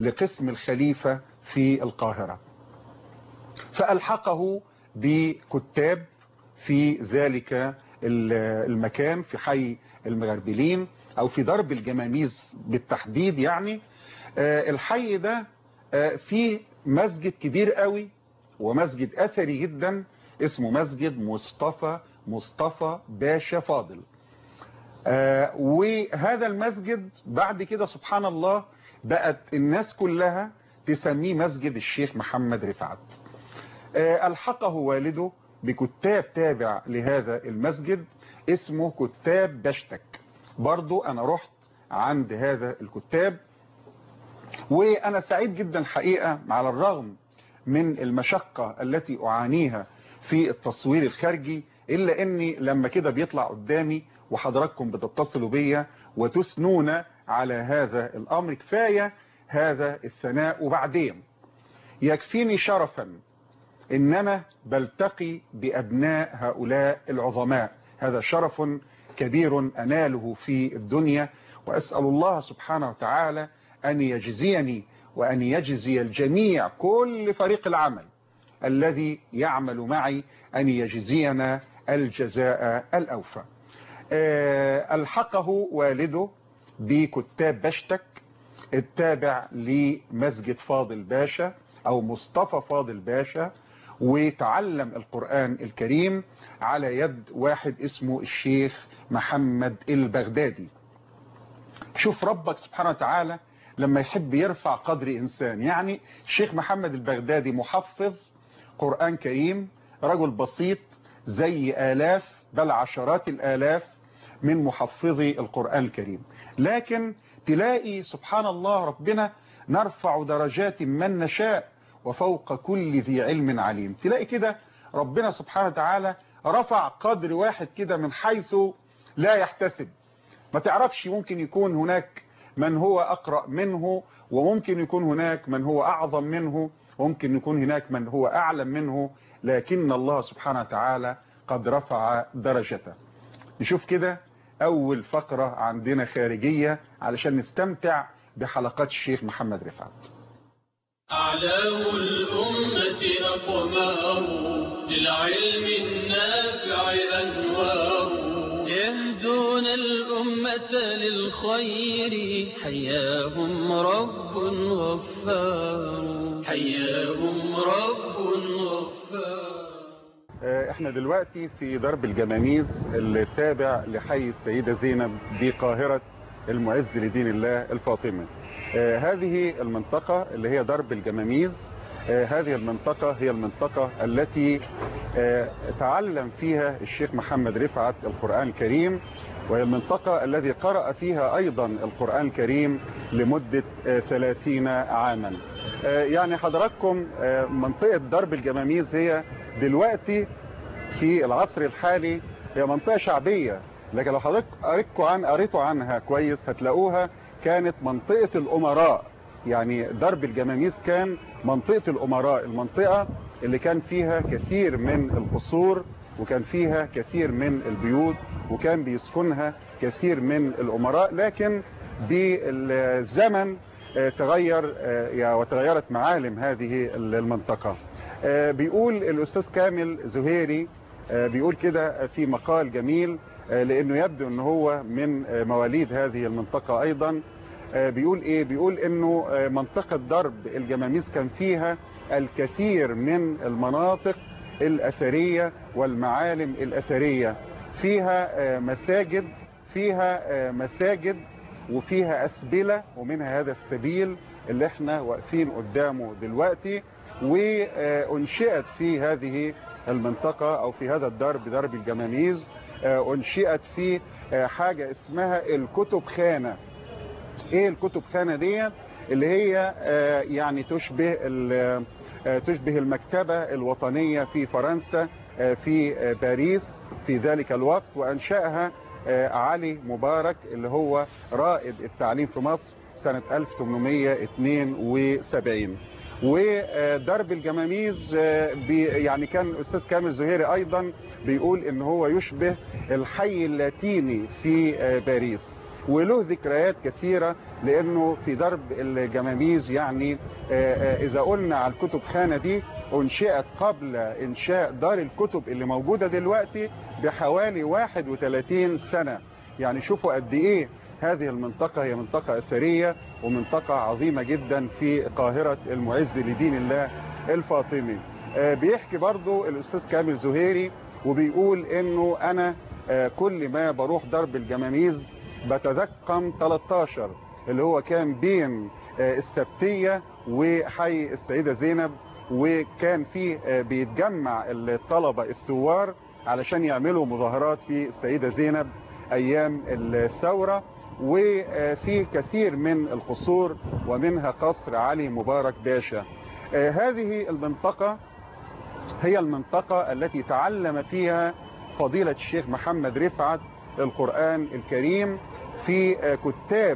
لقسم الخليفة في القاهرة فألحقه بكتاب في ذلك المكان في حي المغربلين او في درب الجماميز بالتحديد يعني الحي ده فيه مسجد كبير قوي ومسجد اثري جدا اسمه مسجد مصطفى مصطفى باشا فاضل وهذا المسجد بعد كده سبحان الله بقت الناس كلها تسميه مسجد الشيخ محمد رفعت ألحقه والده بكتاب تابع لهذا المسجد اسمه كتاب بشتك برضو أنا رحت عند هذا الكتاب وأنا سعيد جدا حقيقة على الرغم من المشقة التي أعانيها في التصوير الخارجي إلا أني لما كده بيطلع قدامي وحضراتكم بتتصلوا بيا وتثنون على هذا الأمر كفاية هذا الثناء وبعدين يكفيني شرفا ان انا بلتقي بابناء هؤلاء العظماء هذا شرف كبير اناله في الدنيا واسأل الله سبحانه وتعالى ان يجزيني وان يجزي الجميع كل فريق العمل الذي يعمل معي ان يجزينا الجزاء الاوفى الحقه والده بكتاب بشتك التابع لمسجد فاضل باشا او مصطفى فاضل باشا وتعلم القرآن الكريم على يد واحد اسمه الشيخ محمد البغدادي شوف ربك سبحانه وتعالى لما يحب يرفع قدر إنسان يعني الشيخ محمد البغدادي محفظ قرآن كريم رجل بسيط زي آلاف بل عشرات الآلاف من محفظي القرآن الكريم لكن تلاقي سبحان الله ربنا نرفع درجات من نشاء وفوق كل ذي علم عليم تلاقي كده ربنا سبحانه وتعالى رفع قدر واحد كده من حيث لا يحتسب ما تعرفش ممكن يكون هناك من هو أقرأ منه وممكن يكون هناك من هو أعظم منه وممكن يكون هناك من هو أعلم منه لكن الله سبحانه وتعالى قد رفع درجته نشوف كده أول فقرة عندنا خارجية علشان نستمتع بحلقات الشيخ محمد رفعت أعلام الأمة أقمار للعلم النافع أنوار يهدون الأمة للخير حياهم رب غفار حياهم رب غفار احنا دلوقتي في درب الجماميز اللي تابع لحي السيدة زينب بقاهرة المعز لدين الله الفاطمي آه هذه المنطقة اللي هي درب الجماميز آه هذه المنطقة هي المنطقة التي آه تعلم فيها الشيخ محمد رفعت القرآن الكريم وهي المنطقة الذي قرأ فيها أيضا القرآن الكريم لمدة ثلاثين عاما يعني حضراتكم منطقة درب الجماميز هي دلوقتي في العصر الحالي هي منطقة شعبية لكن لو حضرتك قريتوا عن قريتوا عنها كويس هتلاقوها كانت منطقة الأمراء يعني درب الجماميز كان منطقة الأمراء المنطقة اللي كان فيها كثير من القصور وكان فيها كثير من البيوت وكان بيسكنها كثير من الأمراء لكن بالزمن تغير وتغيرت معالم هذه المنطقة بيقول الأستاذ كامل زهيري بيقول كده في مقال جميل لأنه يبدو أنه هو من مواليد هذه المنطقة أيضا بيقول إيه بيقول أنه منطقة درب الجماميز كان فيها الكثير من المناطق الأثرية والمعالم الأثرية فيها مساجد فيها مساجد وفيها أسبلة ومنها هذا السبيل اللي احنا واقفين قدامه دلوقتي وانشئت في هذه المنطقة او في هذا الدرب درب الجماميز انشئت في حاجة اسمها الكتب خانة ايه الكتب خانة دي اللي هي يعني تشبه تشبه المكتبة الوطنية في فرنسا في باريس في ذلك الوقت وانشأها علي مبارك اللي هو رائد التعليم في مصر سنة 1872 ودرب الجماميز بي يعني كان الأستاذ كامل زهيري أيضا بيقول إن هو يشبه الحي اللاتيني في باريس وله ذكريات كثيرة لأنه في درب الجماميز يعني إذا قلنا على الكتب خانة دي انشئت قبل إنشاء دار الكتب اللي موجودة دلوقتي بحوالي 31 سنة يعني شوفوا قد إيه هذه المنطقة هي منطقة أثرية ومنطقة عظيمة جدا في قاهرة المعز لدين الله الفاطمي بيحكي برضو الأستاذ كامل زهيري وبيقول انه انا كل ما بروح درب الجماميز بتذكم 13 اللي هو كان بين السبتية وحي السيدة زينب وكان فيه بيتجمع الطلبة الثوار علشان يعملوا مظاهرات في السيدة زينب ايام الثورة وفي كثير من القصور ومنها قصر علي مبارك باشا هذه المنطقة هي المنطقة التي تعلم فيها فضيلة الشيخ محمد رفعت القرآن الكريم في كتاب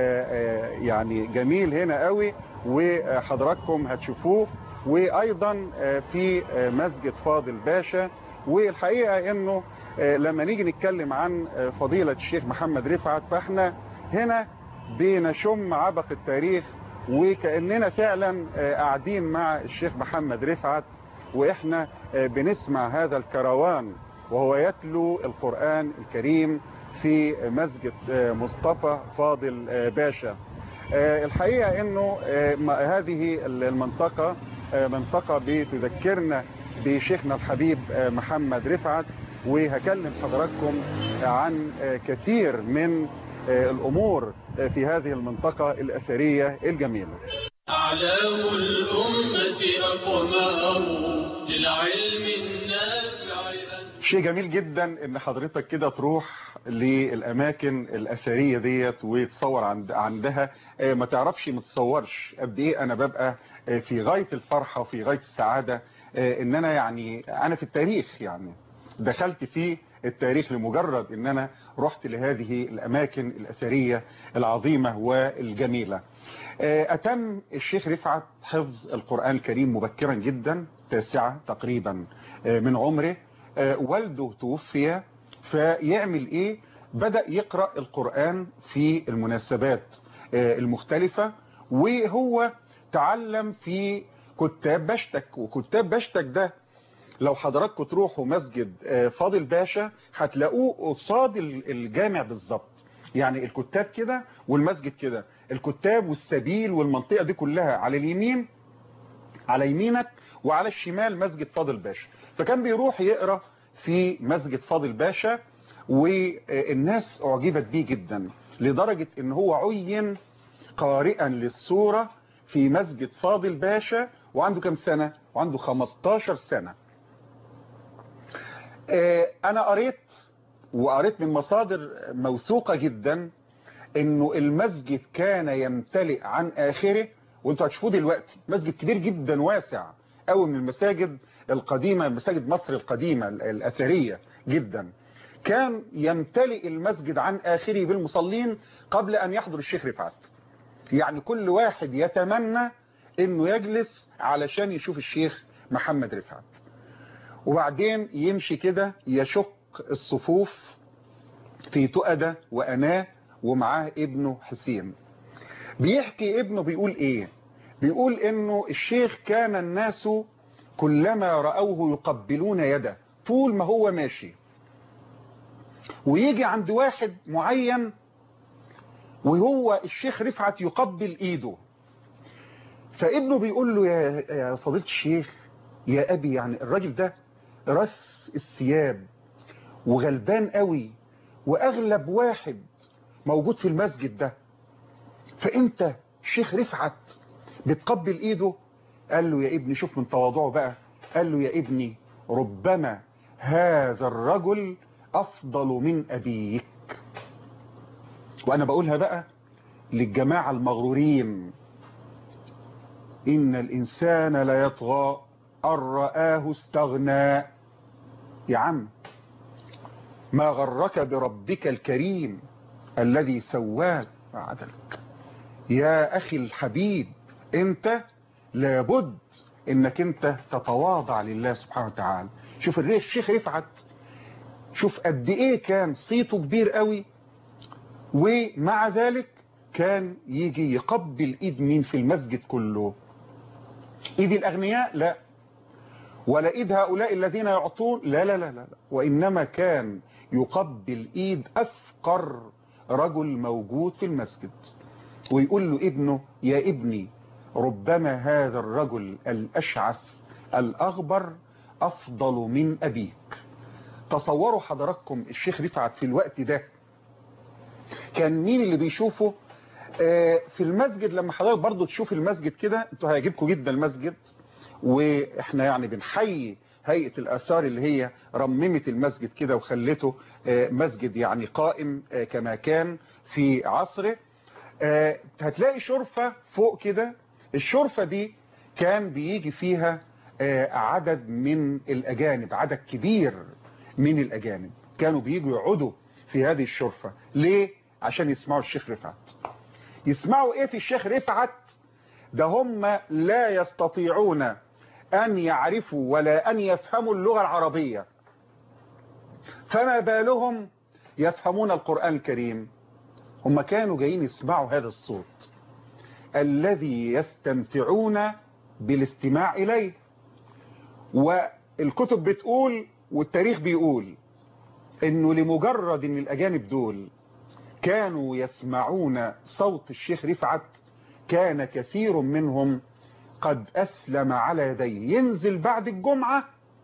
يعني جميل هنا قوي وحضراتكم هتشوفوه وايضا في مسجد فاضل باشا والحقيقة انه لما نيجي نتكلم عن فضيلة الشيخ محمد رفعت فاحنا هنا بنشم عبق التاريخ وكأننا فعلا قاعدين مع الشيخ محمد رفعت واحنا بنسمع هذا الكروان وهو يتلو القرآن الكريم في مسجد مصطفى فاضل باشا الحقيقة انه هذه المنطقة منطقة بتذكرنا بشيخنا الحبيب محمد رفعت وهكلم حضراتكم عن كثير من الامور في هذه المنطقة الاثرية الجميلة أعلام الأمة أقمار للعلم النافع شيء جميل جدا ان حضرتك كده تروح للاماكن الاثريه ديت وتصور عند عندها ما تعرفش ما تصورش قد ايه انا ببقى في غايه الفرحه وفي غايه السعاده ان انا يعني انا في التاريخ يعني دخلت في التاريخ لمجرد ان انا رحت لهذه الاماكن الاثريه العظيمه والجميله أتم الشيخ رفعت حفظ القرآن الكريم مبكرا جدا تاسعة تقريبا من عمره والده توفي فيعمل إيه بدأ يقرأ القرآن في المناسبات المختلفة وهو تعلم في كتاب بشتك وكتاب بشتك ده لو حضراتكم تروحوا مسجد فاضل باشا هتلاقوه قصاد الجامع بالظبط يعني الكتاب كده والمسجد كده الكتاب والسبيل والمنطقة دي كلها على اليمين على يمينك وعلى الشمال مسجد فاضل باشا فكان بيروح يقرأ في مسجد فاضل باشا والناس اعجبت بيه جدا لدرجة ان هو عين قارئا للسورة في مسجد فاضل باشا وعنده كم سنة وعنده 15 سنة انا قريت وقريت من مصادر موثوقة جدا انه المسجد كان يمتلئ عن اخره وانتوا هتشوفوه دلوقتي مسجد كبير جدا واسع قوي من المساجد القديمة مساجد مصر القديمة الاثرية جدا كان يمتلئ المسجد عن اخره بالمصلين قبل ان يحضر الشيخ رفعت يعني كل واحد يتمنى انه يجلس علشان يشوف الشيخ محمد رفعت وبعدين يمشي كده يشق الصفوف في تؤدة وأناه ومعاه ابنه حسين بيحكي ابنه بيقول ايه بيقول انه الشيخ كان الناس كلما رأوه يقبلون يده طول ما هو ماشي ويجي عند واحد معين وهو الشيخ رفعت يقبل ايده فابنه بيقول له يا, يا فضيلة الشيخ يا ابي يعني الراجل ده رث الثياب وغلبان قوي واغلب واحد موجود في المسجد ده فانت الشيخ رفعت بتقبل ايده قال له يا ابني شوف من تواضعه بقى قال له يا ابني ربما هذا الرجل افضل من ابيك وانا بقولها بقى للجماعة المغرورين ان الانسان لا يطغى ان رآه استغنى يا عم ما غرك بربك الكريم الذي سواك وعدلك يا اخي الحبيب انت لابد انك انت تتواضع لله سبحانه وتعالى شوف الشيخ رفعت شوف قد ايه كان صيته كبير قوي ومع ذلك كان يجي يقبل ايد مين في المسجد كله ايد الاغنياء لا ولا ايد هؤلاء الذين يعطون لا لا لا لا لا. وانما كان يقبل ايد افقر رجل موجود في المسجد ويقول له ابنه يا ابني ربما هذا الرجل الاشعث الاغبر افضل من ابيك تصوروا حضراتكم الشيخ رفعت في الوقت ده كان مين اللي بيشوفه آه، في المسجد لما حضرتك برضو تشوف المسجد كده انتوا هيعجبكم جدا المسجد واحنا يعني بنحيي هيئة الآثار اللي هي رممت المسجد كده وخلته آه، مسجد يعني قائم آه، كما كان في عصره آه، هتلاقي شرفة فوق كده الشرفة دي كان بيجي فيها آه، عدد من الأجانب عدد كبير من الأجانب كانوا بييجوا يقعدوا في هذه الشرفة ليه؟ عشان يسمعوا الشيخ رفعت يسمعوا ايه في الشيخ رفعت ده هم لا يستطيعون ان يعرفوا ولا ان يفهموا اللغة العربية فما بالهم يفهمون القرآن الكريم هم كانوا جايين يسمعوا هذا الصوت الذي يستمتعون بالاستماع إليه والكتب بتقول والتاريخ بيقول انه لمجرد ان الاجانب دول كانوا يسمعون صوت الشيخ رفعت كان كثير منهم قد أسلم على يديه ينزل بعد الجمعة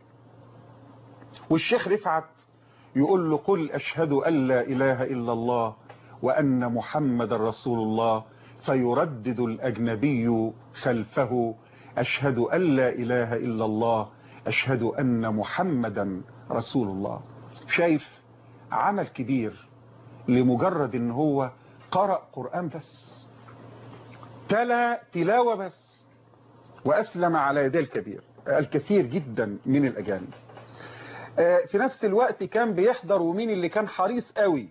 والشيخ رفعت يقول له قل أشهد أن لا إله إلا الله وأن محمد رسول الله فيردد الأجنبي خلفه أشهد أن لا إله إلا الله أشهد أن محمدا رسول الله شايف عمل كبير لمجرد ان هو قرأ قرآن بس تلا تلاوة بس وأسلم على يديه الكبير الكثير جدا من الأجانب في نفس الوقت كان بيحضر ومين اللي كان حريص قوي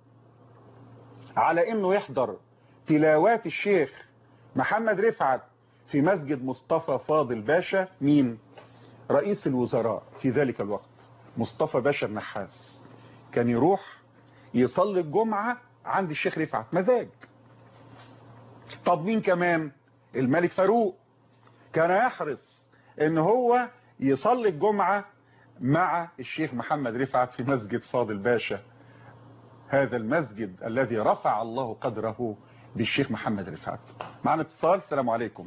على انه يحضر تلاوات الشيخ محمد رفعت في مسجد مصطفى فاضل باشا مين رئيس الوزراء في ذلك الوقت مصطفى باشا النحاس كان يروح يصلي الجمعة عند الشيخ رفعت مزاج طب مين كمان الملك فاروق كان يحرص ان هو يصلي الجمعة مع الشيخ محمد رفعت في مسجد فاضل باشا هذا المسجد الذي رفع الله قدره بالشيخ محمد رفعت معنا اتصال السلام عليكم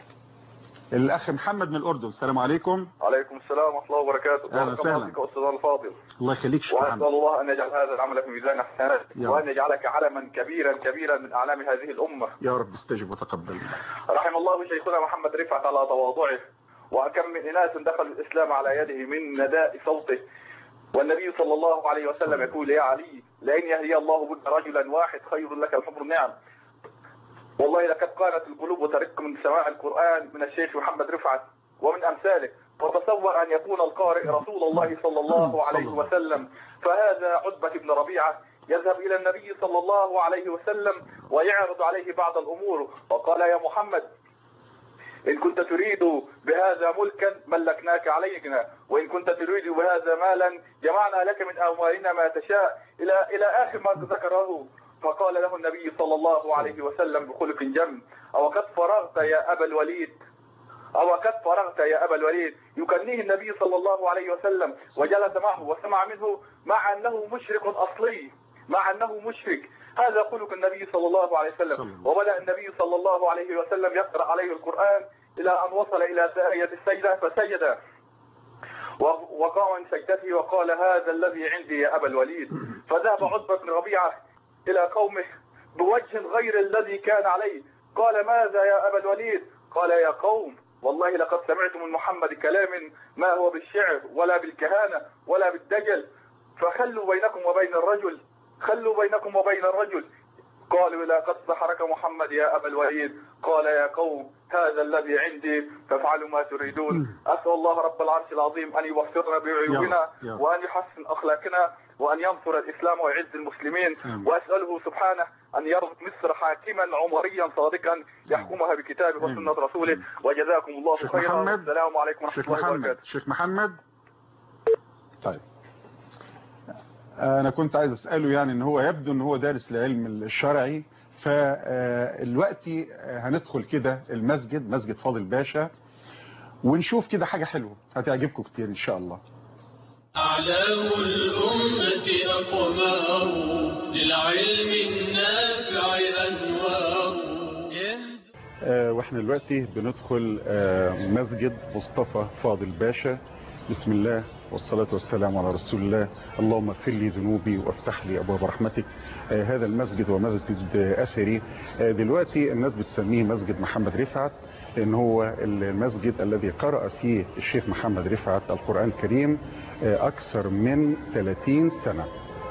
الاخ محمد من الاردن السلام عليكم عليكم السلام ورحمه الله وبركاته أهلا وسهلا. بارك الله فيك استاذ الفاضل الله يخليك شيخ واسال محمد الله ان يجعل هذا العمل في ميزان حسناتك يا وان يجعلك علما كبيرا كبيرا من اعلام هذه الامه يا رب استجب وتقبل رحم الله شيخنا محمد رفعت على تواضعه وكم من اناس دخلوا الاسلام على يده من نداء صوته والنبي صلى الله عليه وسلم يقول يا علي لئن يهدي الله بك رجلا واحد خير لك الحمر النعم والله لقد قالت القلوب ترق من سماع القرآن من الشيخ محمد رفعت ومن أمثاله وتصور أن يكون القارئ رسول الله صلى الله عليه وسلم فهذا عتبة بن ربيعة يذهب إلى النبي صلى الله عليه وسلم ويعرض عليه بعض الأمور وقال يا محمد إن كنت تريد بهذا ملكا ملكناك علينا وإن كنت تريد بهذا مالا جمعنا لك من أموالنا ما تشاء إلى إلى آخر ما ذكره فقال له النبي صلى الله عليه وسلم بخلق جم أو قد فرغت يا أبا الوليد أو قد فرغت يا أبا الوليد يكنيه النبي صلى الله عليه وسلم وجلس معه وسمع منه مع أنه مشرك أصلي مع أنه مشرك هذا خلق النبي صلى الله عليه صلى وسلم الله. وبدأ النبي صلى الله عليه وسلم يقرأ عليه القرآن إلى أن وصل إلى آية السجدة فسجد و- وقام من سجدته وقال هذا الذي عندي يا أبا الوليد فذهب عتبة بن ربيعة إلى قومه بوجه غير الذي كان عليه قال ماذا يا أبا الوليد قال يا قوم والله لقد سمعت من محمد كلام ما هو بالشعر ولا بالكهانة ولا بالدجل فخلوا بينكم وبين الرجل خلوا بينكم وبين الرجل قالوا لا قد سحرك محمد يا أبا الوليد قال يا قوم هذا الذي عندي فافعلوا ما تريدون أسأل الله رب العرش العظيم أن يوفقنا بعيوبنا يا رب. وأن يحسن أخلاقنا وأن ينصر الإسلام ويعز المسلمين آمين. وأسأله سبحانه أن يرزق مصر حاكما عمريا صادقا يحكمها بكتابه آمين. وسنة رسوله وجزاكم الله شيخ خيرا محمد. والسلام عليكم ورحمة شيخ الله محمد وبركاته شيخ محمد طيب انا كنت عايز اساله يعني ان هو يبدو ان هو دارس العلم الشرعي فالوقتي هندخل كده المسجد مسجد فاضل باشا ونشوف كده حاجة حلوة هتعجبكم كتير ان شاء الله أعلام الأمة أقمار للعلم النافع أنوار يهدي آه، واحنا دلوقتي بندخل آه، مسجد مصطفى فاضل باشا بسم الله والصلاة والسلام على رسول الله اللهم اغفر لي ذنوبي وافتح لي ابواب رحمتك آه، هذا المسجد هو مسجد آه، اثري آه، دلوقتي الناس بتسميه مسجد محمد رفعت لان هو المسجد الذي قرأ فيه الشيخ محمد رفعت القرآن الكريم آه، اكثر من 30 سنة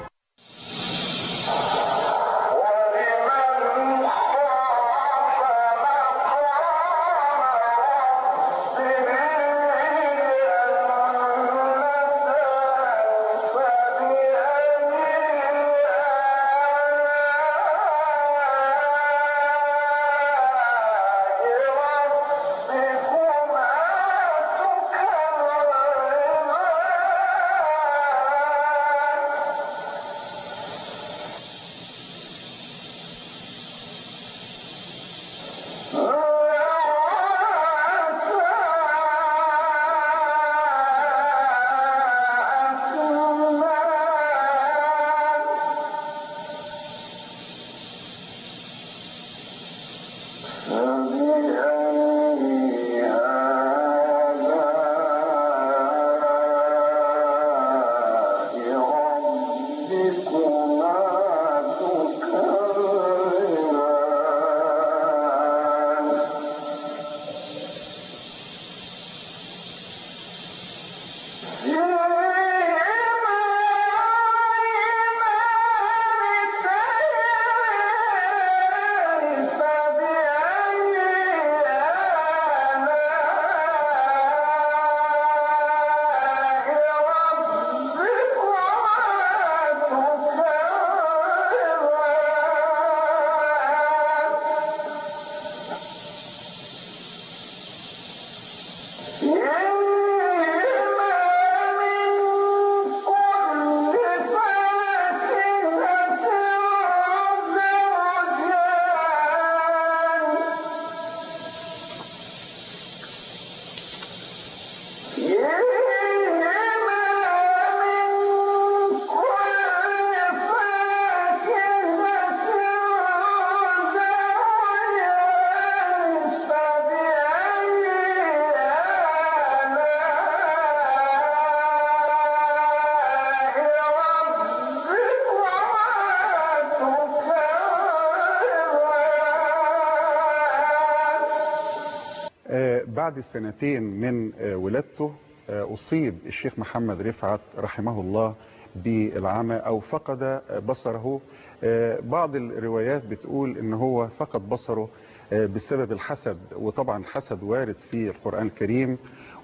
آه، بعد سنتين من آه، ولادته آه، أصيب الشيخ محمد رفعت رحمه الله بالعمى أو فقد آه، بصره آه، بعض الروايات بتقول إن هو فقد بصره آه، بسبب الحسد وطبعا الحسد وارد في القرآن الكريم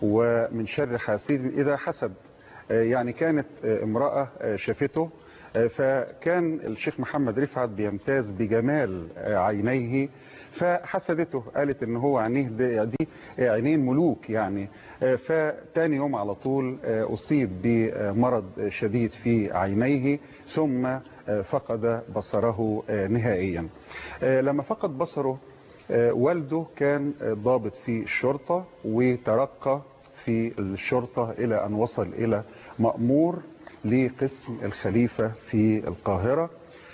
ومن شر حاسد إذا حسد آه، يعني كانت آه، امرأة آه، شافته آه، فكان الشيخ محمد رفعت بيمتاز بجمال آه، عينيه فحسدته قالت ان هو عينيه دي, دي عينين ملوك يعني آه، فتاني يوم على طول آه، اصيب بمرض شديد في عينيه ثم آه، فقد بصره آه، نهائيا آه، لما فقد بصره آه، والده كان آه، ضابط في الشرطة وترقى في الشرطة إلى أن وصل إلى مأمور لقسم الخليفة في القاهرة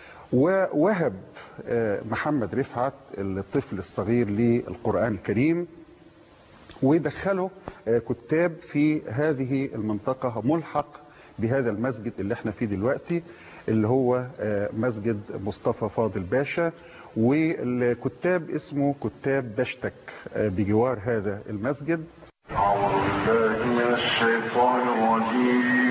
ووهب آه، محمد رفعت الطفل الصغير للقرآن الكريم ودخله آه، كتاب في هذه المنطقة ملحق بهذا المسجد اللي احنا فيه دلوقتي اللي هو آه، مسجد مصطفى فاضل باشا والكتاب اسمه كتاب دشتك آه، بجوار هذا المسجد أعوذ بالله من الشيطان الرجيم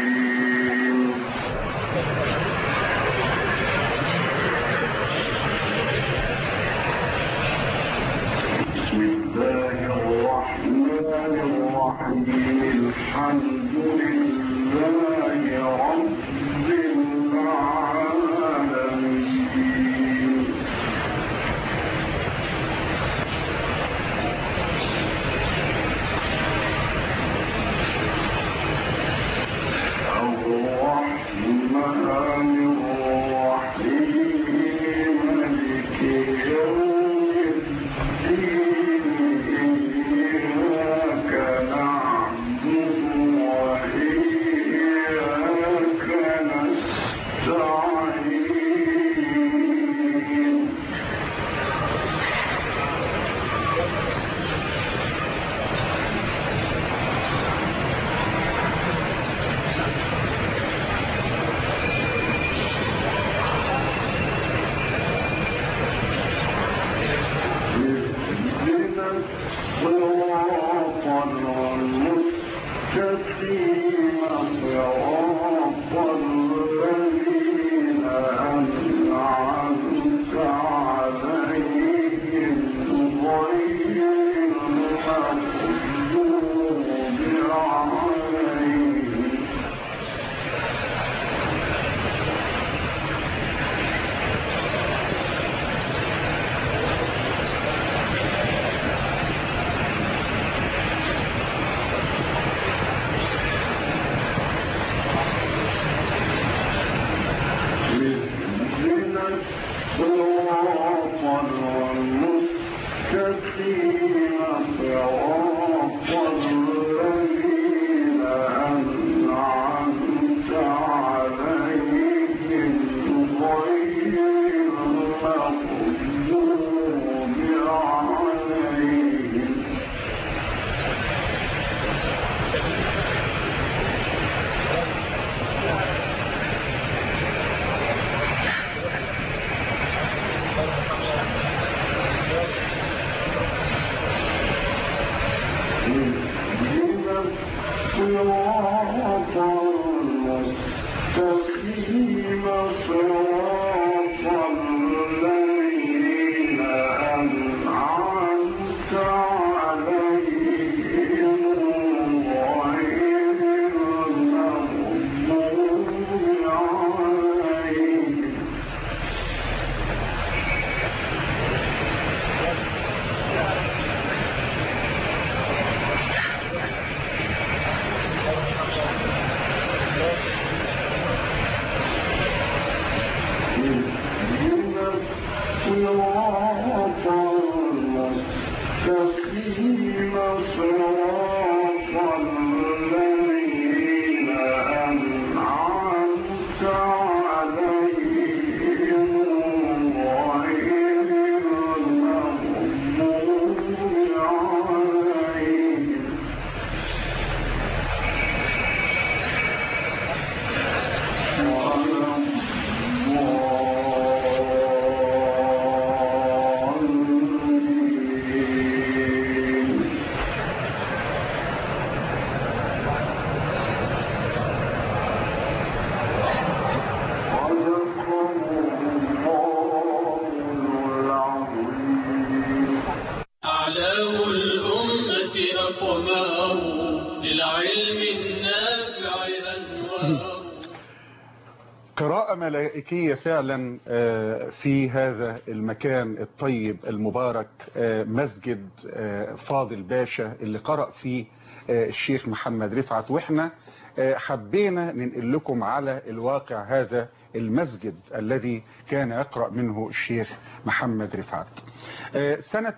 بسم الله الرحمن الرحيم الحمد لله رب العالمين الرحمن صراط الذين أنعمت عليهم غير المغضوب عليهم اهدنا الصراط المستقيم صراط الذين أنعمت عليهم غير المغضوب عليهم اهدنا الصراط المستقيم صراط الذين أنعمت عليهم غير المغضوب عليهم أعلام الأمة أقمار للعلم النافع أنوار قراءة ملائكية فعلا آه، في هذا المكان الطيب المبارك آه، مسجد آه، فاضل باشا اللي قرأ فيه آه، الشيخ محمد رفعت واحنا آه، حبينا ننقل لكم على الواقع هذا المسجد الذي كان يقرأ منه الشيخ محمد رفعت آه، سنة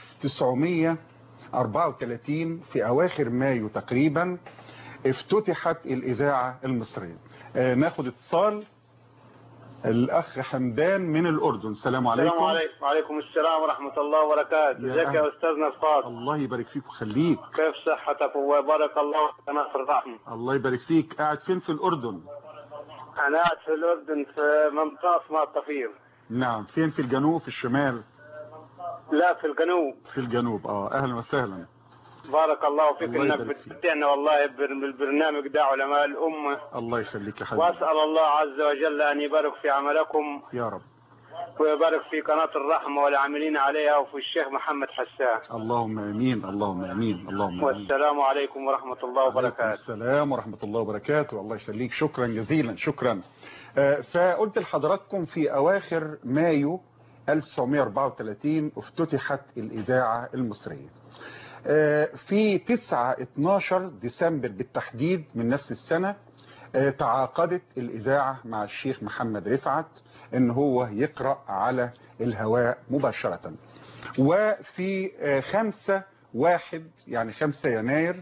1934 في أواخر مايو تقريبا افتتحت الإذاعة المصرية آه، ناخد اتصال الأخ حمدان من الأردن السلام عليكم السلام عليكم وعليكم السلام ورحمة الله وبركاته يا ازيك أهلا. يا أستاذنا الفاضل الله يبارك فيك وخليك كيف صحتك وبارك الله في قناة الرحمة الله يبارك فيك قاعد فين في الأردن أنا قاعد في الأردن في منطقة اسمها الطفيل نعم فين في الجنوب في الشمال لا في الجنوب في الجنوب اه أهلا وسهلا بارك الله فيك الله انك يبارك فيك. بتمتعنا والله بال- بالبرنامج ده علماء الأمة الله يخليك يا حبيبي وأسأل الله عز وجل أن يبارك في عملكم يا رب ويبارك في قناة الرحمة والعاملين عليها وفي الشيخ محمد حسان اللهم امين اللهم امين اللهم امين والسلام عليكم ورحمة الله عليكم وبركاته السلام ورحمة الله وبركاته الله يخليك شكرا جزيلا شكرا آه، فقلت لحضراتكم في أواخر مايو 1934 افتتحت الإذاعة المصرية آه، في 9 12 ديسمبر بالتحديد من نفس السنة آه، تعاقدت الإذاعة مع الشيخ محمد رفعت ان هو يقرأ على الهواء مباشرة وفي آه، خمسة واحد يعني خمسة يناير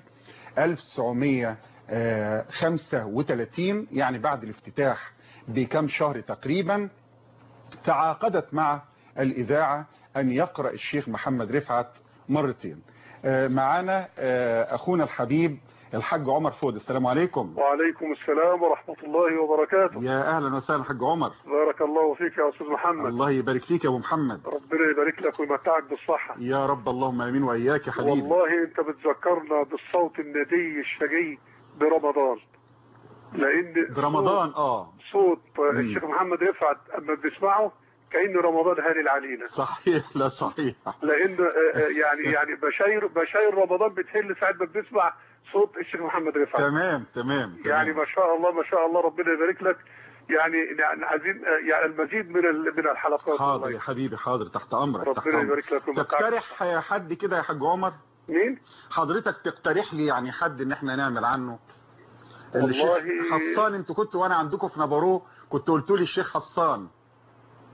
1935 يعني بعد الافتتاح بكم شهر تقريبا تعاقدت مع الإذاعة أن يقرأ الشيخ محمد رفعت مرتين آه، معانا آه، أخونا الحبيب الحاج عمر فود السلام عليكم وعليكم السلام ورحمة الله وبركاته يا أهلا وسهلا حاج عمر بارك الله فيك يا أستاذ محمد الله يبارك فيك يا أبو محمد ربنا يبارك لك ويمتعك بالصحة يا رب اللهم امين واياك يا حبيبي والله أنت بتذكرنا بالصوت الندي الشجي برمضان لأن برمضان اه صوت صوت مم. الشيخ محمد رفعت أما بنسمعه كأن رمضان هانل علينا صحيح لا صحيح لأن آه، آه، يعني يعني بشاير بشاير رمضان بتهل ساعة ما بنسمع صوت الشيخ محمد رفعت تمام تمام يعني تمام. ما شاء الله ما شاء الله ربنا يبارك لك يعني يعني عايزين يعني المزيد من ال- من الحلقات حاضر والله. يا حبيبي حاضر تحت امرك تحت ربنا امرك يبارك لك ويمتعك تقترح يا حد كده يا حاج عمر مين؟ حضرتك تقترح لي يعني حد ان احنا نعمل عنه الشيخ والله- حصان انتوا كنتوا وانا عندكم في نبارو كنت قلتوا لي الشيخ حصان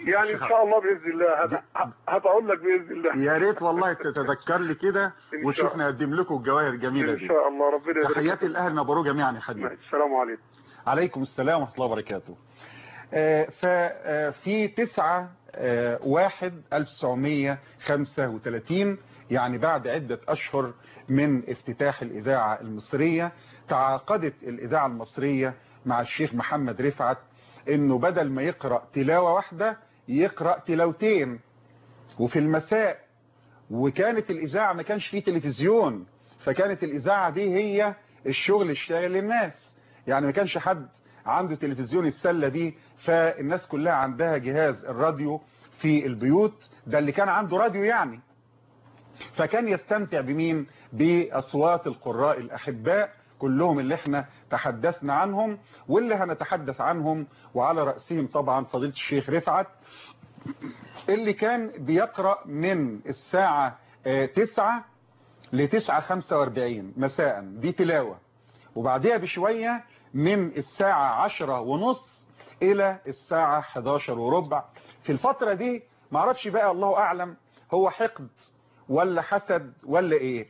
يعني ان شاء الله باذن الله هب- ه- هبقول لك باذن الله يا ريت والله تتذكر لي كده إن شاء وشوف الله. نقدم لكم الجواهر الجميلة ان دي شاء الله ربنا يبارك تحياتي فيك. لأهل نابورو جميعا يا حبيبي السلام عليكم عليكم السلام ورحمة الله وبركاته آه، ففي تسعة آه، واحد ألف سبعمية خمسة وثلاثين يعني بعد عدة أشهر من افتتاح الإذاعة المصرية تعاقدت الإذاعة المصرية مع الشيخ محمد رفعت إنه بدل ما يقرأ تلاوة واحدة يقرأ تلاوتين وفي المساء وكانت الإذاعة ما كانش فيه تلفزيون فكانت الإذاعة دي هي الشغل الشاغل للناس يعني ما كانش حد عنده تلفزيون السلة دي فالناس كلها عندها جهاز الراديو في البيوت ده اللي كان عنده راديو يعني فكان يستمتع بمين بأصوات القراء الأحباء كلهم اللي احنا تحدثنا عنهم واللي هنتحدث عنهم وعلى رأسهم طبعا فضيلة الشيخ رفعت اللي كان بيقرأ من الساعة آه، تسعة لتسعة خمسة واربعين مساء دي تلاوة وبعدها بشوية من الساعة عشرة ونص إلى الساعة 11 وربع في الفترة دي معرفش بقى الله أعلم هو حقد ولا حسد ولا إيه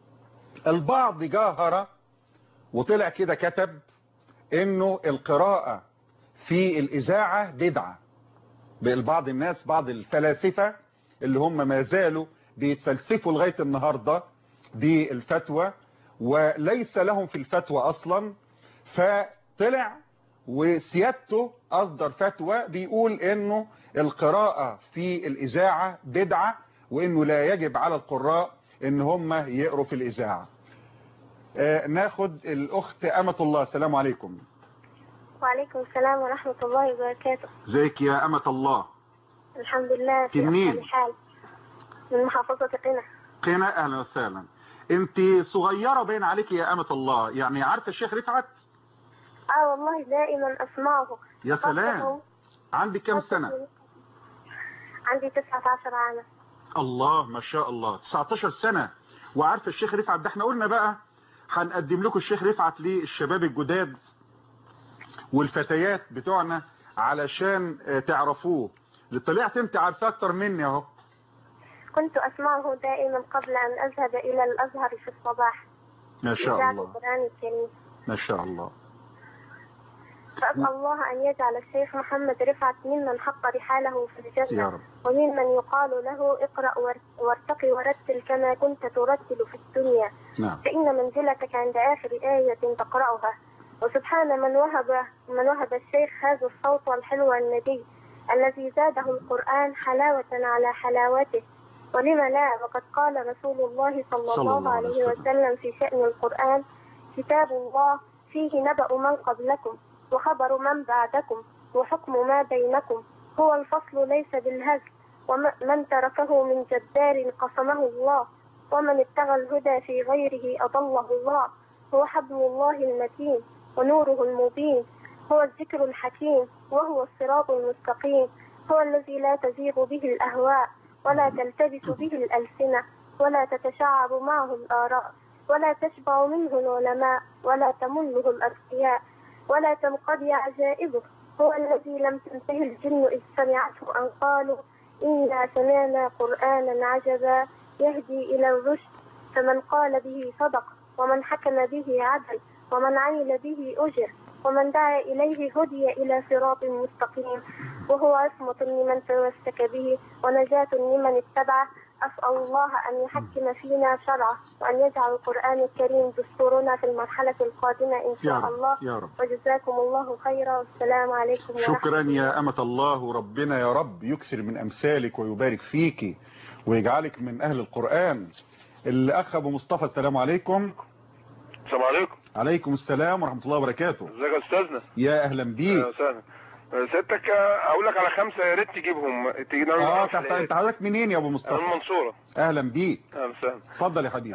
البعض جاهر وطلع كده كتب إنه القراءة في الإذاعة بدعة بعض الناس بعض الفلاسفة اللي هم ما زالوا بيتفلسفوا لغاية النهاردة بالفتوى وليس لهم في الفتوى أصلا فطلع وسيادته أصدر فتوى بيقول إنه القراءة في الإذاعة بدعة وإنه لا يجب على القراء إن هم يقروا في الإذاعة آه ناخد الأخت أمة الله السلام عليكم وعليكم السلام ورحمة الله وبركاته ازيك يا أمة الله الحمد لله في منين؟ أحسن حال من محافظة قنا قنا أهلا وسهلا انت صغيرة باين عليك يا أمة الله يعني عارفة الشيخ رفعت اه والله دائما أسمعه يا سلام خاصة- عندك كام سنة عندي 19 عاما الله ما شاء الله 19 سنة وعارفة الشيخ رفعت ده احنا قلنا بقى هنقدم لكم الشيخ رفعت للشباب الجداد والفتيات بتوعنا علشان آه، تعرفوه اللي طلعت انت عارفاه اكتر مني اهو كنت أسمعه دائما قبل أن أذهب إلى الأزهر في الصباح ما شاء إذاعة الله القرآن الكريم ما شاء الله فأسأل الله أن يجعل الشيخ محمد رفعت ممن حق رحاله في يا الجنة رب وممن يقال له اقرأ وار- وارتقي ورتل كما كنت ترتل في الدنيا نعم فإن منزلتك عند آخر آية تقرأها وسبحان من وهب من وهب الشيخ هذا الصوت الحلو الندي الذي زاده القرآن حلاوة على حلاوته ولم لا وقد قال رسول الله صلى صلى الله الله عليه عليه وسلم. وسلم في شأن القرآن كتاب الله فيه نبأ من قبلكم وخبر من بعدكم وحكم ما بينكم هو الفصل ليس بالهزل ومن تركه من جبار قسمه الله ومن ابتغى الهدى في غيره أضله الله هو حبل الله المتين ونوره المبين هو الذكر الحكيم وهو الصراط المستقيم هو الذي لا تزيغ به الأهواء ولا تلتبس به الألسنة ولا تتشعب معه الآراء ولا تشبع منه العلماء ولا تمله الأذكياء ولا تنقضي عجائبه هو الذي لم تنته الجن إذ سمعته أن قالوا إنا سمعنا قرآنا عجبا يهدي إلى الرشد فمن قال به صدق ومن حكم به عدل ومن عمل به أجر ومن دعا إليه هدي إلى صراط مستقيم وهو عصمة لمن تمسك به ونجاة لمن اتبعه أسأل الله أن يحكم فينا شرعه وأن يجعل القرآن الكريم دستورنا في المرحلة القادمة إن يا شاء رب الله يا رب وجزاكم الله خيرا والسلام عليكم ورحمة شكرا يا أمة الله وربنا يا رب يكثر من أمثالك ويبارك فيك ويجعلك من أهل القرآن الأخ أبو مصطفى السلام عليكم السلام عليكم عليكم السلام ورحمة الله وبركاته ازيك يا استاذنا يا أهلا بيك وسهلا سيادتك اقول لك على خمسه يا ريت تجيبهم تجي اه تحت انت حضرتك منين يا ابو انا من مصطفى المنصوره اهلا بيك اهلا وسهلا اتفضل يا حبيبي اه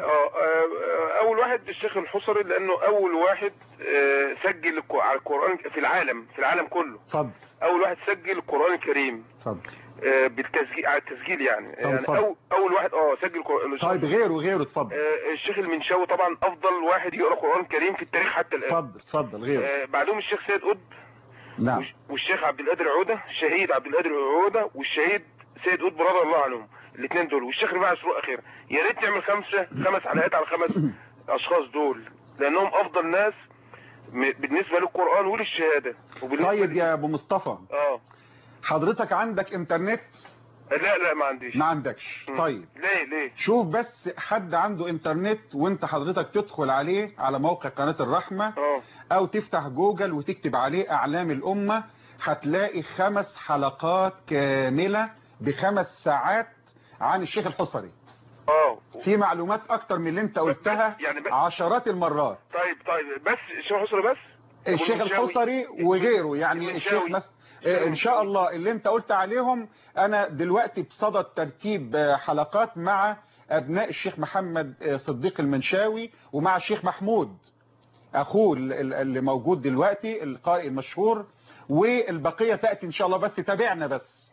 آه، اول واحد الشيخ الحصري لانه اول واحد آه، سجل الك- على القران في العالم في العالم كله اتفضل اول واحد سجل القران الكريم اتفضل آه، بالتسجيل على التسجيل يعني طب يعني اتفضل. أو اول واحد اه سجل قرآن طيب غيره غيره اتفضل آه، الشيخ المنشاوي طبعا افضل واحد يقرا قران كريم في التاريخ حتى الان اتفضل اتفضل غيره آه، بعدهم الشيخ سيد قطب نعم والش- والشيخ عبد القادر عوده الشهيد عبد القادر عوده والشهيد سيد قطب رضي الله عنهم الاثنين دول والشيخ رفاعي شروق اخيرا يا ريت نعمل خمسه خمس حلقات على خمس اشخاص دول لانهم افضل ناس م- بالنسبه للقران وللشهاده وبالنسبه طيب ل- يا ابو مصطفى اه حضرتك عندك انترنت لا لا ما عنديش ما عندكش مم. طيب ليه ليه شوف بس حد عنده انترنت وانت حضرتك تدخل عليه على موقع قناة الرحمة اه او تفتح جوجل وتكتب عليه اعلام الامة هتلاقي خمس حلقات كاملة بخمس ساعات عن الشيخ الحصري اه في معلومات اكتر من اللي انت قلتها يعني بس- عشرات المرات طيب طيب بس الشيخ حسري بس الشيخ والمنشاوي. الحصري وغيره يعني الشيخ المنشاوي. مس... آه، ان شاء الله اللي انت قلت عليهم انا دلوقتي بصدد ترتيب آه، حلقات مع ابناء الشيخ محمد آه، صديق المنشاوي ومع الشيخ محمود اخوه ال- ال- اللي موجود دلوقتي القارئ المشهور والبقية تأتي ان شاء الله بس تابعنا بس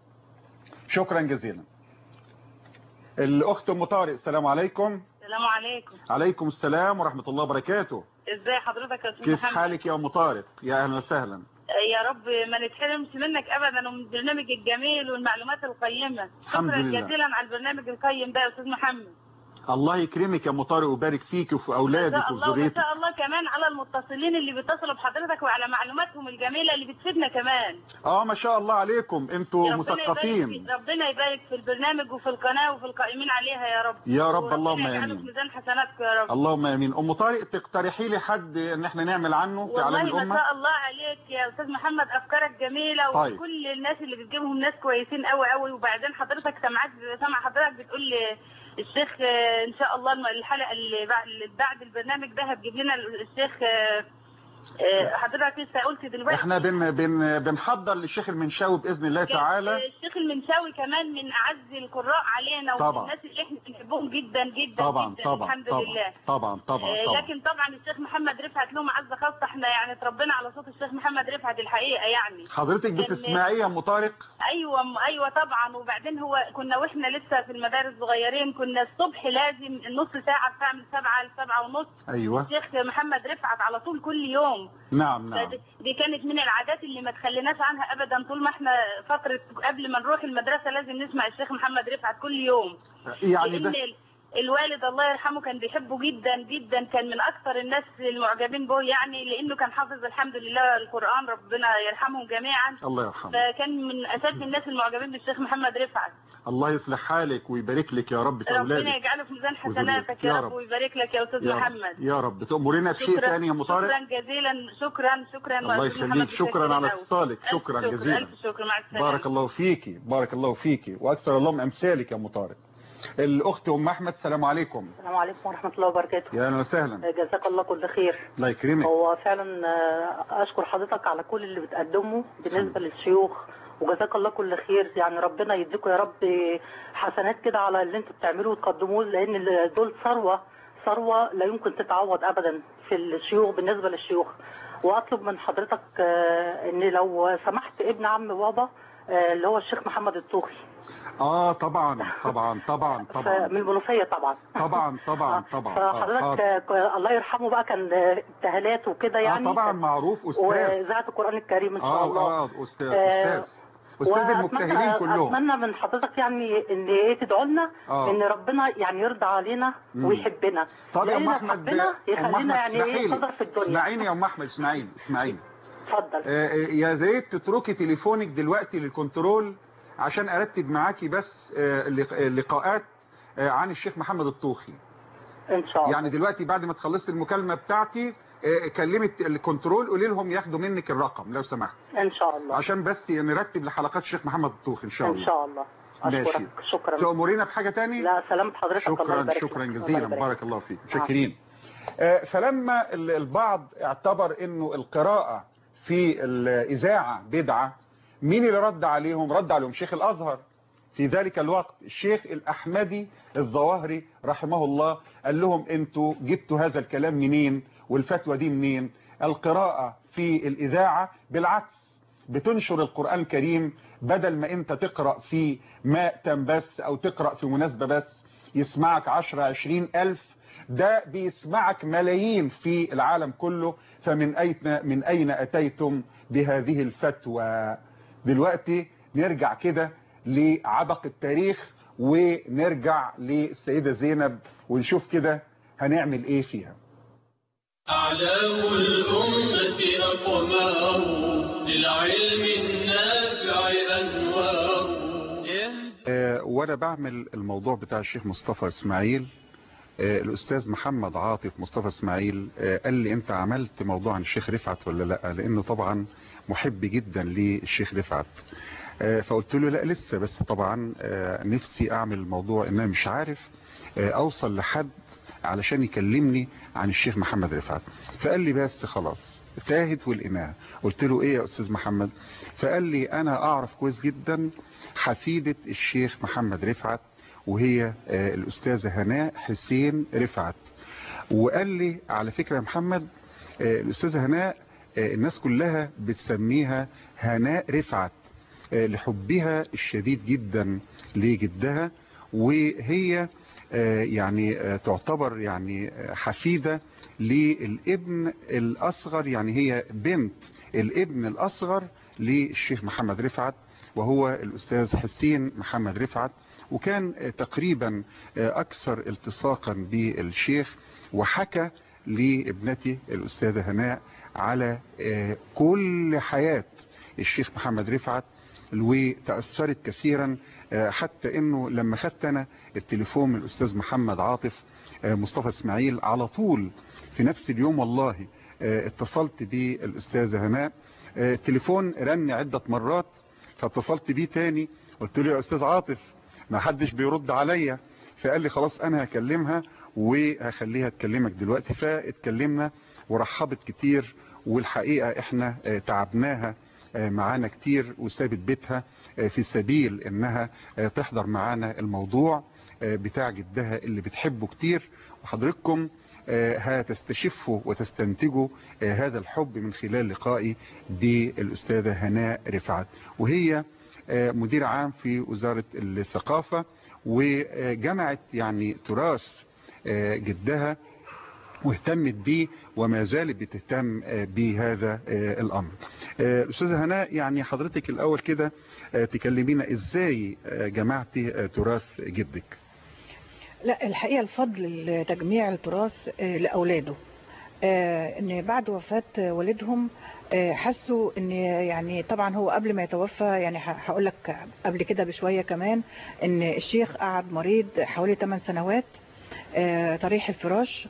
شكرا جزيلا الاخت ام طارق السلام عليكم السلام عليكم عليكم السلام ورحمة الله وبركاته ازاي حضرتك يا استاذ كيف محمد حالك يا ام طارق يا اهلا وسهلا يا رب ما نتحرمش منك ابدا ومن البرنامج الجميل والمعلومات القيمه الحمد شكرا لله. جزيلا على البرنامج القيم ده يا استاذ محمد الله يكرمك يا ام طارق ويبارك فيك وفي ما اولادك شاء الله وما وذريتك شاء الله كمان على المتصلين اللي بيتصلوا بحضرتك وعلى معلوماتهم الجميله اللي بتفيدنا كمان اه ما شاء الله عليكم انتوا ربنا يبارك مثقفين في- ربنا يبارك في البرنامج وفي القناه وفي القائمين عليها يا رب يا رب، وربنا اللهم يجعله آمين. في ميزان حسناتكم يا رب اللهم امين ام طارق تقترحي لي حد ان احنا نعمل عنه في اعلام والله ما الامه شاء الله عليك يا استاذ محمد افكارك جميله طيب. وكل الناس اللي بتجيبهم ناس كويسين قوي قوي وبعدين حضرتك سمعت سمع حضرتك بتقول لي الشيخ آه، ان شاء الله الم- الحلقه اللي بعد, اللي بعد البرنامج ده هتجيب لنا الشيخ آه، آه، حضرتك لسه قلت دلوقتي احنا بن بن بنحضر للشيخ المنشاوي باذن الله تعالى الشيخ المنشاوي كمان من اعز القراء علينا ومن طبعا. الناس اللي احنا بنحبهم جدا جدا طبعا جدا طبعا الحمد طبعا لله طبعا طبعا آه، طبعا لكن طبعا الشيخ محمد رفعت له معزه خاصه احنا يعني اتربينا على صوت الشيخ محمد رفعت الحقيقه يعني حضرتك كان- بتسمعيه يا ام طارق ايوه م- ايوه طبعا وبعدين هو كنا واحنا لسه في المدارس صغيرين كنا الصبح لازم النص ساعه بتاع من سبعه لسبعه ونص ايوه الشيخ محمد رفعت على طول كل يوم نعم نعم فدي- دي كانت من العادات اللي ما تخليناش عنها ابدا طول ما احنا فتره قبل ما نروح المدرسه لازم نسمع الشيخ محمد رفعت كل يوم يعني لان ده ال- الوالد الله يرحمه كان بيحبه جدا جدا كان من اكثر الناس المعجبين به يعني لانه كان حافظ الحمد لله القران ربنا يرحمهم جميعا الله يرحمه فكان من اساس الناس المعجبين بالشيخ محمد رفعت الله يصلح حالك ويبارك لك يا رب في ربنا اولادك يجعله في ميزان وذريتك. حسناتك يا يا رب. رب ويبارك لك يا استاذ يا رب محمد يا رب تأمرنا بشيء ثاني يا ام طارق شكرا جزيلا شكرا شكرا الله وأستاذ يخليك محمد شكرا على بالتشكير اتصالك أوي. شكرا ألف جزيلا ألف شكر مع السلامة بارك الله فيكي بارك الله فيكي واكثر الله من امثالك يا ام طارق الاخت ام احمد السلام عليكم السلام عليكم ورحمة الله وبركاته يا اهلا وسهلا جزاك الله كل خير الله يكرمك هو فعلا آه، أشكر حضرتك على كل اللي بتقدمه بالنسبة للشيوخ وجزاك الله كل خير يعني ربنا يديكم يا رب حسنات كده على اللي انتوا بتعملوه وتقدموه لأن ال- دول ثروة ثروة لا يمكن تتعوض أبدا في الشيوخ بالنسبة للشيوخ وأطلب من حضرتك آه، إن لو سمحت ابن عم بابا آه، اللي هو الشيخ محمد الطوخي اه طبعا طبعا طبعا ف- طبعا من المنوفية طبعا طبعا طبعا طبعا آه، فحضرتك حاضر. آه، الله يرحمه بقى كان آه، ابتهالات وكده يعني اه طبعا معروف استاذ واذاعه القران الكريم ان شاء اه الله اه استاذ آه، استاذ استاذ المبتهلين وأتمنى- كلهم اتمنى من حضرتك يعني ان ايه تدعوا لنا آه. ان ربنا يعني يرضى علينا مم. ويحبنا طب يا ام لأن احمد ربنا ام يخلينا احمد يعني اسمحي ايه لي صدر في الدنيا اسمعيني يا ام احمد اسمعيني اسمعيني اتفضل آه، آه، يا زيت تتركي تليفونك دلوقتي للكنترول عشان ارتب معاكي بس آه، لق- آه، لقاءات آه، عن الشيخ محمد الطوخي ان شاء الله يعني دلوقتي بعد ما تخلصت المكالمة بتاعتي آه، كلمت الكنترول قولي لهم ياخدوا منك الرقم لو سمحت ان شاء الله عشان بس نرتب لحلقات الشيخ محمد الطوخي ان شاء ان الله شاء الله ماشي اشكرك شكرا تأمرينا بحاجة تاني لا سلامة حضرتك الله شكرا يبارك شكرا لك. جزيلا الله يبارك بارك الله فيك شاكرين آه، فلما ال- البعض اعتبر انه القراءة في الإذاعة بدعة مين اللي رد عليهم رد عليهم شيخ الأزهر في ذلك الوقت الشيخ الأحمدي الظواهري رحمه الله قال لهم انتوا جبتوا هذا الكلام منين والفتوى دي منين القراءة في الإذاعة بالعكس بتنشر القرآن الكريم بدل ما انت تقرأ في ماء بس او تقرأ في مناسبة بس يسمعك عشرة عشرين ألف ده بيسمعك ملايين في العالم كله فمن أين من أين أتيتم بهذه الفتوى دلوقتي نرجع كده لعبق التاريخ ونرجع للسيدة زينب ونشوف كده هنعمل ايه فيها أعلام الأمة أقمار للعلم النافع أنوار آه، وانا بعمل الموضوع بتاع الشيخ مصطفى اسماعيل آه، الاستاذ محمد عاطف مصطفى اسماعيل آه، قال لي انت عملت موضوع عن الشيخ رفعت ولا لا لانه طبعا محب جدا للشيخ رفعت آه، فقلت له لا لسه بس طبعا آه، نفسي اعمل الموضوع ان انا مش عارف آه، اوصل لحد علشان يكلمني عن الشيخ محمد رفعت فقال لي بس خلاص تاهت والإناء قلت له ايه يا استاذ محمد فقال لي انا اعرف كويس جدا حفيدة الشيخ محمد رفعت وهي آه، الاستاذة هناء حسين رفعت وقال لي على فكرة يا محمد آه، الاستاذة هناء آه، الناس كلها بتسميها هناء رفعت آه، لحبها الشديد جدا لجدها وهي آه، يعني آه، تعتبر يعني آه، حفيدة للابن الأصغر يعني هي بنت الابن الأصغر للشيخ محمد رفعت وهو الأستاذ حسين محمد رفعت وكان آه، تقريبا آه، أكثر التصاقا بالشيخ وحكى لابنتي الأستاذة هناء على آه، كل حياة الشيخ محمد رفعت وتأثرت كثيرا آه، حتى انه لما خدت انا التليفون من الاستاذ محمد عاطف آه، مصطفى اسماعيل على طول في نفس اليوم والله آه، اتصلت بالاستاذة هناء آه، التليفون رن عدة مرات فاتصلت بيه تاني قلت له يا استاذ عاطف ما حدش بيرد عليا فقال لي خلاص انا هكلمها وهخليها تكلمك دلوقتي فاتكلمنا ورحبت كتير والحقيقة احنا آه، تعبناها آه، معانا كتير وسابت بيتها آه، في سبيل انها آه، تحضر معانا الموضوع آه، بتاع جدها اللي بتحبه كتير وحضرتكم آه، هتستشفوا وتستنتجوا آه، هذا الحب من خلال لقائي بالأستاذة هناء رفعت وهي آه، مدير عام في وزارة الثقافة وجمعت يعني تراث آه، جدها واهتمت به وما زالت بتهتم آه، بهذا آه، الأمر آه، الأستاذة هناء يعني حضرتك الأول كده آه، تكلمينا إزاي آه، جمعتي آه، تراث جدك لا الحقيقة الفضل لتجميع التراث آه، لأولاده آه، ان بعد وفاة والدهم آه، حسوا ان يعني طبعا هو قبل ما يتوفى يعني هقول لك قبل كده بشوية كمان ان الشيخ قعد مريض حوالي 8 سنوات آه، طريح الفراش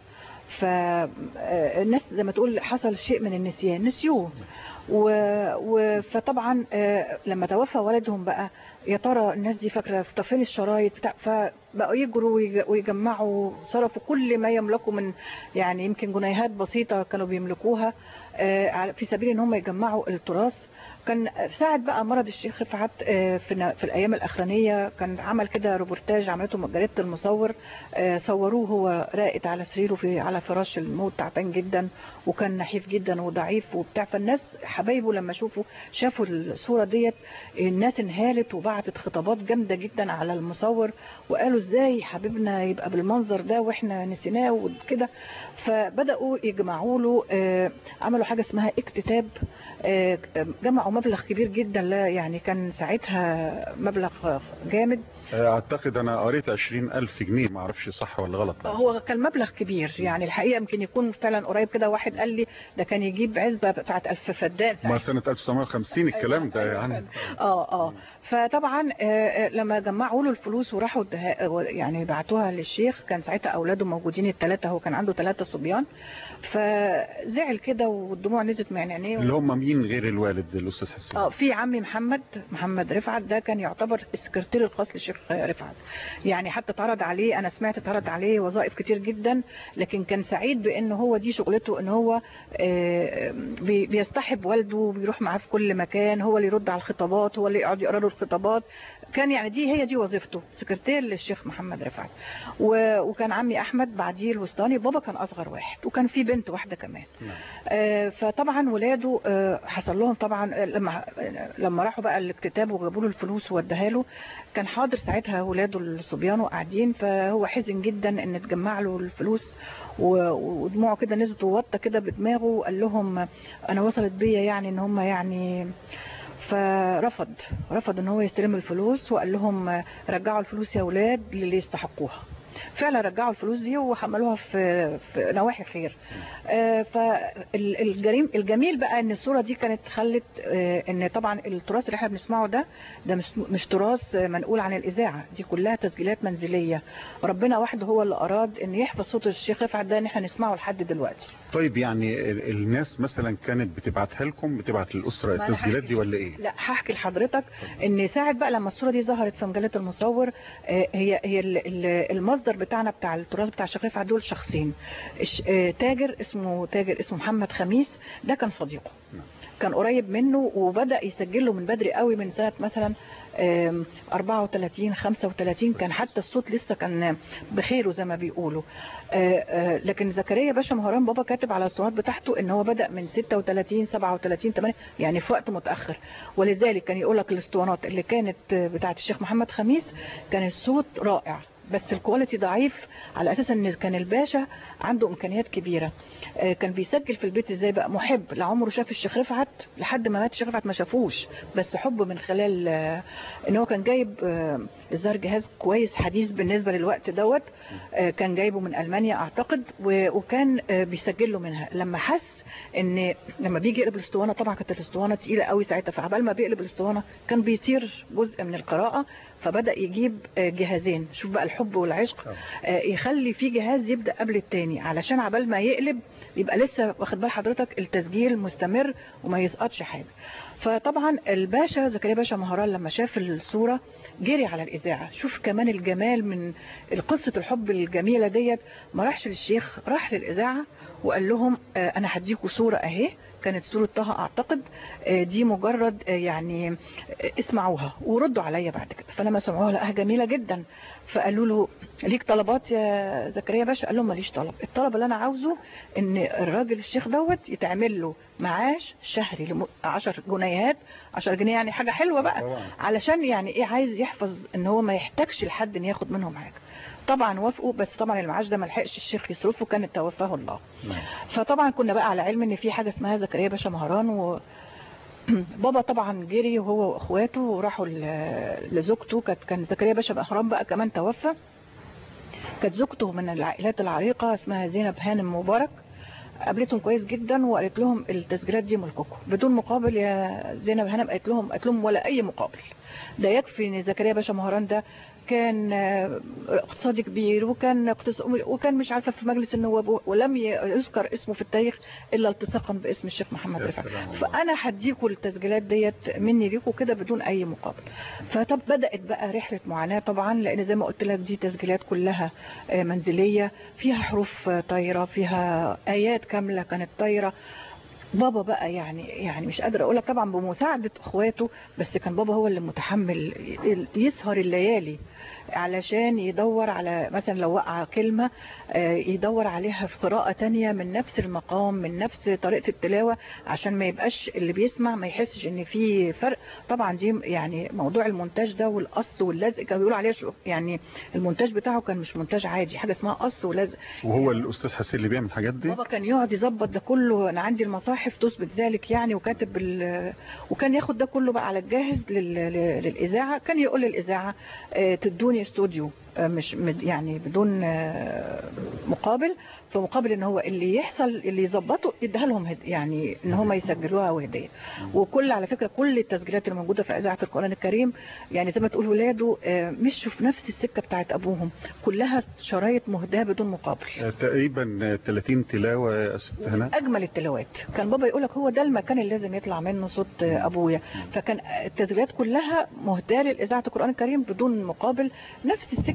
فالناس زي ما تقول حصل شيء من النسيان نسيوه و... و... فطبعا آه، لما توفى والدهم بقى يا ترى الناس دي فاكره طب فين الشرايط بتاع فبقوا يجروا ويج- ويجمعوا صرفوا كل ما يملكوا من يعني يمكن جنيهات بسيطه كانوا بيملكوها آه، على- في سبيل ان هم يجمعوا التراث كان ساعة بقى مرض الشيخ رفعت آه، في نا- في الايام الاخرانيه كان عمل كده روبورتاج عملته جريده المصور آه، صوروه هو راقد على سريره في على فراش الموت تعبان جدا وكان نحيف جدا وضعيف وبتاع فالناس حبايبه لما شوفوا شافوا الصوره ديت الناس انهالت وبعتت خطابات جامده جدا على المصور وقالوا ازاي حبيبنا يبقى بالمنظر ده واحنا نسيناه وكده فبداوا يجمعوا له آه، عملوا حاجه اسمها اكتتاب آه، جمعوا مبلغ كبير جدا لا يعني كان ساعتها مبلغ جامد آه، اعتقد انا قريت عشرين الف جنيه معرفش صح ولا غلط هو كان مبلغ كبير يعني الحقيقه يمكن يكون فعلا قريب كده واحد قال لي ده كان يجيب عزبه بتاعت الف فدان ما سنة 1950 الكلام ده يعني اه اه فطبعا آه، آه، لما جمعوا له الفلوس وراحوا ادها- و- يعني بعتوها للشيخ كان ساعتها اولاده موجودين الثلاثه هو كان عنده ثلاثه صبيان فزعل كده والدموع نزلت من عينيه اللي هم مين غير الوالد الاستاذ حسين اه في عمي محمد محمد رفعت ده كان يعتبر السكرتير الخاص للشيخ رفعت يعني حتى اتعرض عليه انا سمعت اتعرض عليه وظائف كتير جدا لكن كان سعيد بان هو دي شغلته ان هو آه، بي- بيصطحب والده وبيروح معاه في كل مكان هو اللي يرد على الخطابات هو اللي يقعد يقرا له الخطابات كان يعني دي هي دي وظيفته سكرتير للشيخ محمد رفعت و- وكان عمي احمد بعديه الوسطاني بابا كان اصغر واحد وكان في بنت واحده كمان آه، فطبعا ولاده آه، حصل لهم طبعا لما لما راحوا بقى الاكتتاب وجابوا له الفلوس ووداها له كان حاضر ساعتها ولاده الصبيان وقاعدين فهو حزن جدا ان تجمع له الفلوس و- ودموعه كده نزلت ووطى كده بدماغه وقال لهم انا وصلت بيا يعني ان هم يعني فرفض رفض ان هو يستلم الفلوس وقال لهم رجعوا الفلوس يا اولاد للي يستحقوها فعلا رجعوا الفلوس دي وحملوها في, في نواحي خير فالجريم الجميل بقى ان الصوره دي كانت خلت آه، ان طبعا التراث اللي احنا بنسمعه ده ده مش مش تراث آه، منقول عن الاذاعه دي كلها تسجيلات منزليه ربنا وحده هو اللي اراد ان يحفظ صوت الشيخ رفعت ده ان احنا نسمعه لحد دلوقتي طيب يعني ال- الناس مثلا كانت بتبعتها لكم بتبعت للأسرة ما أنا التسجيلات دي ولا ايه لا هحكي لحضرتك ان ساعه بقى لما الصوره دي ظهرت في مجله المصور آه، هي هي ال- ال- المصدر بتاعنا بتاع التراث بتاع الشيخ رفعت دول شخصين الش- آه، تاجر اسمه تاجر اسمه محمد خميس ده كان صديقه كان قريب منه وبدأ يسجله من بدري قوي من سنة مثلا آم، 34 35 كان حتى الصوت لسه كان بخيره زي ما بيقولوا آه، آه، لكن زكريا باشا مهران بابا كاتب على الصورات بتاعته ان هو بدأ من 36 37 8 يعني في وقت متأخر ولذلك كان يقول لك الاسطوانات اللي كانت آه، بتاعت الشيخ محمد خميس كان الصوت رائع بس الكواليتي ضعيف على اساس ان كان الباشا عنده امكانيات كبيره آه، كان بيسجل في البيت ازاي بقى محب لعمره شاف الشيخ رفعت لحد ما مات الشيخ رفعت ما شافوش بس حب من خلال آه، ان هو كان جايب آه، الظاهر جهاز كويس حديث بالنسبه للوقت دوت آه، كان جايبه من المانيا اعتقد و- وكان آه، بيسجل له منها لما حس ان لما بيجي يقلب الاسطوانه طبعا كانت الاسطوانه تقيله قوي ساعتها فعبال ما بيقلب الاسطوانه كان بيطير جزء من القراءه فبدا يجيب آه، جهازين شوف بقى الحب والعشق آه، يخلي في جهاز يبدا قبل التاني علشان عبال ما يقلب يبقى لسه واخد بال حضرتك التسجيل مستمر وما يسقطش حاجه فطبعا الباشا زكريا باشا مهران لما شاف الصوره جري على الاذاعه شوف كمان الجمال من قصه الحب الجميله ديت ما راحش للشيخ راح للاذاعه وقال لهم آه، انا هديكوا صوره اهي كانت صورة طه اعتقد آه، دي مجرد آه، يعني آه، اسمعوها وردوا عليا بعد كده فلما سمعوها لقاها جميلة جدا فقالوا له ليك طلبات يا زكريا باشا قال لهم ماليش طلب الطلب اللي انا عاوزه ان الراجل الشيخ دوت يتعمل له معاش شهري لم- 10 جنيهات 10 جنيه يعني حاجة حلوة بقى علشان يعني ايه عايز يحفظ ان هو ما يحتاجش لحد ان ياخد منهم حاجة طبعا وافقوا بس طبعا المعاش ده ما لحقش الشيخ يصرفه كان توفاه الله فطبعا كنا بقى على علم ان في حاجه اسمها زكريا باشا مهران و بابا طبعا جري وهو واخواته وراحوا ل- لزوجته كانت كان زكريا باشا مهران بقى كمان توفى كانت زوجته من العائلات العريقه اسمها زينب هانم مبارك قابلتهم كويس جدا وقالت لهم التسجيلات دي ملككم بدون مقابل يا زينب هانم قالت لهم قالت لهم ولا اي مقابل ده يكفي ان زكريا باشا مهران ده كان آه، اقتصادي كبير وكان اقتص... وكان مش عارفه في مجلس النواب ولم ي- يذكر اسمه في التاريخ الا التصاقا باسم الشيخ محمد يا رفعت سلام فانا هديكوا التسجيلات ديت مني ليكوا كده بدون اي مقابل فطب بدات بقى رحله معاناه طبعا لان زي ما قلت لك دي تسجيلات كلها آه، منزليه فيها حروف آه، طايره فيها ايات كامله كانت طايره بابا بقى يعني يعني مش قادره اقول لك طبعا بمساعده اخواته بس كان بابا هو اللي متحمل ي- يسهر الليالي علشان يدور على مثلا لو وقع كلمه آه، يدور عليها في قراءه تانية من نفس المقام من نفس طريقه التلاوه عشان ما يبقاش اللي بيسمع ما يحسش ان في فرق طبعا دي يعني موضوع المونتاج ده والقص واللزق كانوا بيقولوا عليه شو- يعني المونتاج بتاعه كان مش مونتاج عادي حاجه اسمها قص ولزق وهو الاستاذ حسين اللي بيعمل الحاجات دي بابا كان يقعد يظبط ده كله انا عندي المصاحف تثبت ذلك يعني وكاتب ال... وكان ياخد ده كله بقى على الجاهز لل... لل- للاذاعه كان يقول للاذاعه آه، تدوني استوديو آه، مش مد- يعني بدون آه، مقابل فمقابل ان هو اللي يحصل اللي يظبطه يديها لهم هد... يعني ان هم يسجلوها وهديه وكل على فكره كل التسجيلات اللي موجوده في اذاعه القران الكريم يعني زي ما تقول ولاده آه، مشوا في نفس السكه بتاعت ابوهم كلها شرايط مهداه بدون مقابل آه، تقريبا آه، 30 تلاوة يا ست هنا اجمل التلاوات كان بابا يقول لك هو ده المكان اللي لازم يطلع منه صوت ابويا فكان التسجيلات كلها مهداه لاذاعه القران الكريم بدون مقابل نفس السكه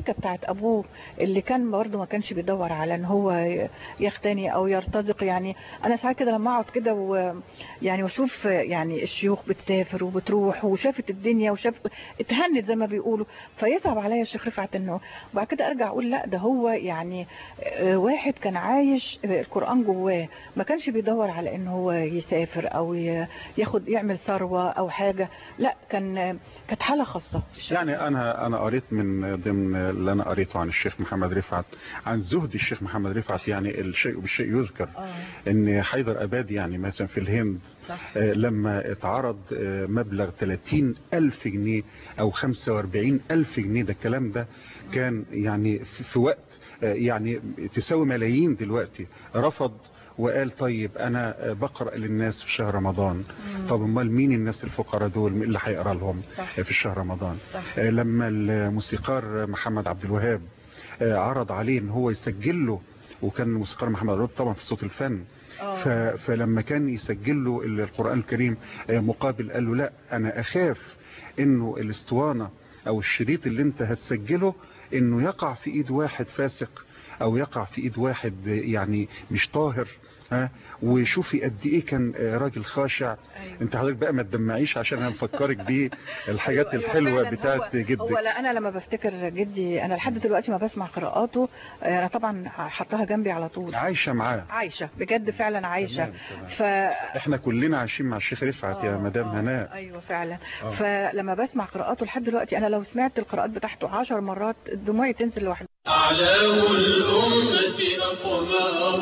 السكة بتاعت ابوه اللي كان برضه ما كانش بيدور على ان هو يغتني او يرتزق يعني انا ساعات كده لما اقعد كده ويعني واشوف يعني الشيوخ بتسافر وبتروح وشافت الدنيا وشاف اتهنت زي ما بيقولوا فيصعب عليا الشيخ رفعت انه وبعد كده ارجع اقول لا ده هو يعني آه، واحد كان عايش القرآن جواه ما كانش بيدور على ان هو يسافر او ي- ياخد يعمل ثروة او حاجة لا كان كانت حالة خاصة يعني انا انا قريت من ضمن اللي انا قريته عن الشيخ محمد رفعت عن زهد الشيخ محمد رفعت يعني الشيء بالشيء يذكر ان حيدر ابادي يعني مثلا في الهند صح. آه، لما اتعرض آه، مبلغ 30 ألف جنيه أو 45 ألف جنيه ده الكلام ده كان يعني في في وقت آه، يعني تساوي ملايين دلوقتي رفض وقال طيب أنا آه، بقرأ للناس في شهر رمضان طب امال مين الناس الفقراء دول اللي هيقرا لهم صح. آه، في شهر رمضان صح. آه، لما الموسيقار محمد عبد الوهاب آه، عرض عليه ان هو يسجل له وكان الموسيقار محمد عبد الوهاب طبعا في صوت الفن ف... فلما كان يسجل له القرآن الكريم آه، مقابل قال له لا أنا أخاف إنه الاسطوانة أو الشريط اللي أنت هتسجله إنه يقع في إيد واحد فاسق أو يقع في إيد واحد آه، يعني مش طاهر ها وشوفي قد ايه كان آه، راجل خاشع أيوة. انت حضرتك بقى ما تدمعيش عشان انا مفكرك بيه الحاجات أيوة، أيوة، الحلوه فعلاً بتاعت هو- جدك هو لا انا لما بفتكر جدي انا لحد دلوقتي ما بسمع قراءاته آه، انا طبعا حطها جنبي على طول عايشه معاه عايشة بجد فعلا عايشة تمام، تمام. ف احنا كلنا عايشين مع الشيخ رفعت يا آه، مدام آه، هناء ايوه فعلا آه. فلما بسمع قراءاته لحد دلوقتي انا لو سمعت القراءات بتاعته عشر مرات دموعي تنزل لوحدها أعلام الأمة أقمار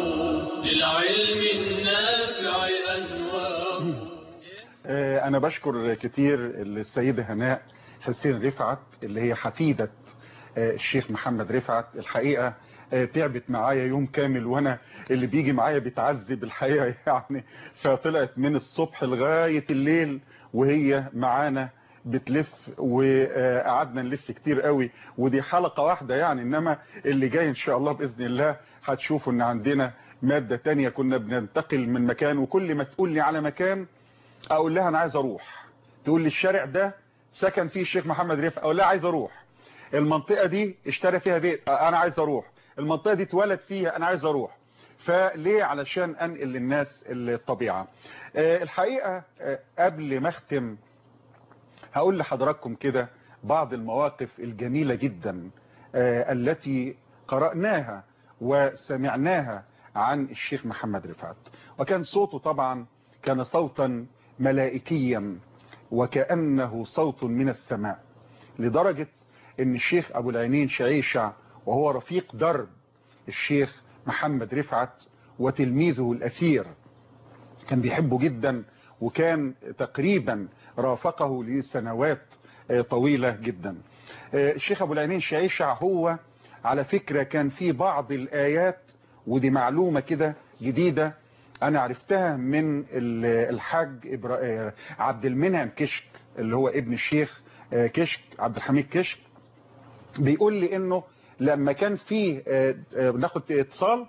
للعلم النافع أنوار آه، أنا بشكر كتير السيدة هناء حسين رفعت اللي هي حفيدة آه، الشيخ محمد رفعت الحقيقة آه، تعبت معايا يوم كامل وأنا اللي بيجي معايا بيتعذب الحقيقة يعني فطلعت من الصبح لغاية الليل وهي معانا بتلف وقعدنا نلف كتير قوي ودي حلقة واحدة يعني إنما اللي جاي إن شاء الله بإذن الله هتشوفوا إن عندنا مادة تانية كنا بننتقل من مكان وكل ما تقول لي على مكان اقول لها انا عايز اروح تقول لي الشارع ده سكن فيه الشيخ محمد رفعت اقول لها عايز اروح المنطقة دي اشترى فيها بيت آه، انا عايز اروح المنطقة دي اتولد فيها انا عايز اروح فليه علشان انقل للناس الطبيعة آه، الحقيقة آه، قبل ما اختم هقول لحضراتكم كده بعض المواقف الجميلة جدا آه، التي قرأناها وسمعناها عن الشيخ محمد رفعت وكان صوته طبعا كان صوتا ملائكيا وكأنه صوت من السماء لدرجة ان الشيخ ابو العينين شعيشع وهو رفيق درب الشيخ محمد رفعت وتلميذه الاثير كان بيحبه جدا وكان تقريبا رافقه لسنوات آه، طويلة جدا آه، الشيخ ابو العينين شعيشع هو على فكرة كان في بعض الآيات ودي معلومة كده جديدة أنا عرفتها من ال- الحاج إبرا- آه، عبد المنعم كشك اللي هو ابن الشيخ آه، كشك عبد الحميد كشك بيقول لي إنه لما كان في آه، آه، ناخد اتصال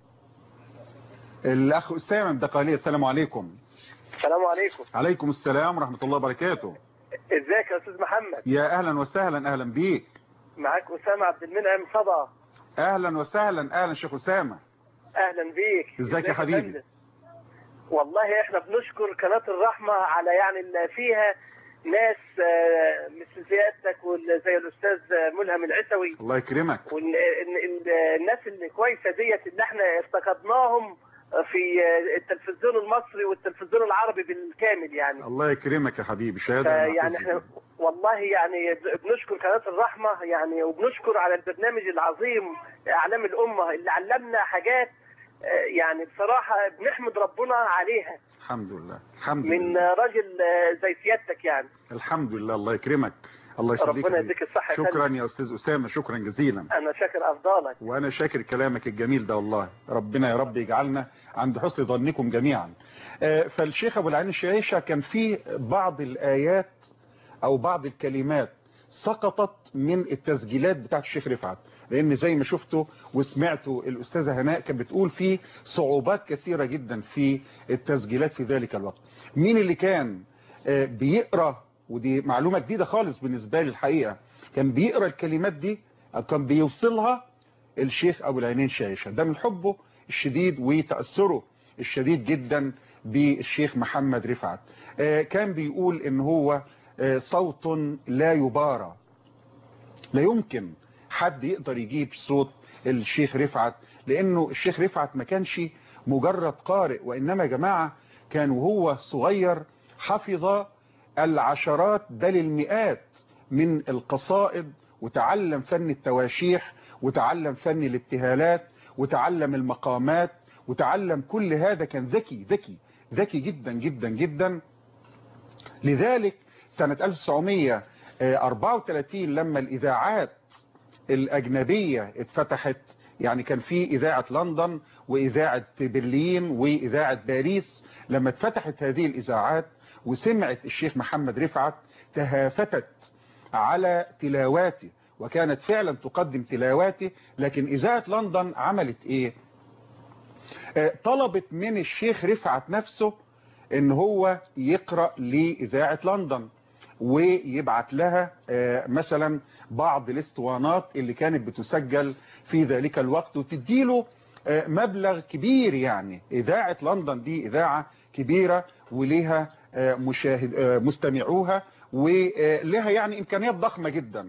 الأخ أسامة من دقالية السلام عليكم السلام عليكم عليكم السلام ورحمة الله وبركاته ازيك يا استاذ محمد يا أهلا وسهلا أهلا بيك معاك اسامه عبد المنعم صدى أهلا وسهلا أهلا شيخ أسامة اهلا بيك ازيك يا حبيبي؟ فندم؟ والله احنا بنشكر قناه الرحمه على يعني اللي فيها ناس آه، مثل سيادتك وزي الاستاذ ملهم العسوي الله يكرمك والناس اللي كويسه ديت اللي احنا افتقدناهم في التلفزيون المصري والتلفزيون العربي بالكامل يعني الله يكرمك يا حبيبي شهادة يعني نعتز احنا بيها. والله يعني بنشكر قناة الرحمة يعني وبنشكر على البرنامج العظيم أعلام الأمة اللي علمنا حاجات آه، يعني بصراحة بنحمد ربنا عليها الحمد لله الحمد من لله راجل آه، زي سيادتك يعني الحمد لله الله يكرمك الله يخليك ربنا يا يديك حبيبي. الصحة يا شكرا فندم. يا أستاذ أسامة شكرا جزيلا أنا شاكر أفضالك وأنا شاكر كلامك الجميل ده والله ربنا يا رب يجعلنا عند حسن ظنكم جميعا آه، فالشيخ أبو العين الشعيشة كان فيه بعض الآيات أو بعض الكلمات سقطت من التسجيلات بتاعت الشيخ رفعت لأن زي ما شفتوا وسمعتوا الأستاذة هناء كانت بتقول فيه صعوبات كثيرة جدا في التسجيلات في ذلك الوقت مين اللي كان آه، بيقرأ ودي معلومة جديدة خالص بالنسبة لي الحقيقة كان بيقرأ الكلمات دي كان بيوصلها الشيخ أبو العينين شايشة ده من حبه الشديد وتأثره الشديد جدا بالشيخ محمد رفعت آه، كان بيقول ان هو آه، صوت لا يبارى لا يمكن حد يقدر يجيب صوت الشيخ رفعت لانه الشيخ رفعت ما كانش مجرد قارئ وانما يا جماعة كان وهو صغير حفظ العشرات بل المئات من القصائد وتعلم فن التواشيح وتعلم فن الابتهالات وتعلم المقامات وتعلم كل هذا كان ذكي ذكي ذكي جدا جدا جدا لذلك سنة 1934 لما الإذاعات الأجنبية اتفتحت يعني كان في إذاعة لندن وإذاعة برلين وإذاعة باريس لما اتفتحت هذه الإذاعات وسمعت الشيخ محمد رفعت تهافتت على تلاواته وكانت فعلا تقدم تلاواته لكن إذاعة لندن عملت إيه آه، طلبت من الشيخ رفعت نفسه ان هو يقرأ لإذاعة لندن ويبعت لها آه، مثلا بعض الاسطوانات اللي كانت بتسجل في ذلك الوقت وتديله آه، مبلغ كبير يعني إذاعة لندن دي إذاعة كبيرة وليها آه، مشاهد آه، مستمعوها ولها يعني إمكانيات ضخمة جدا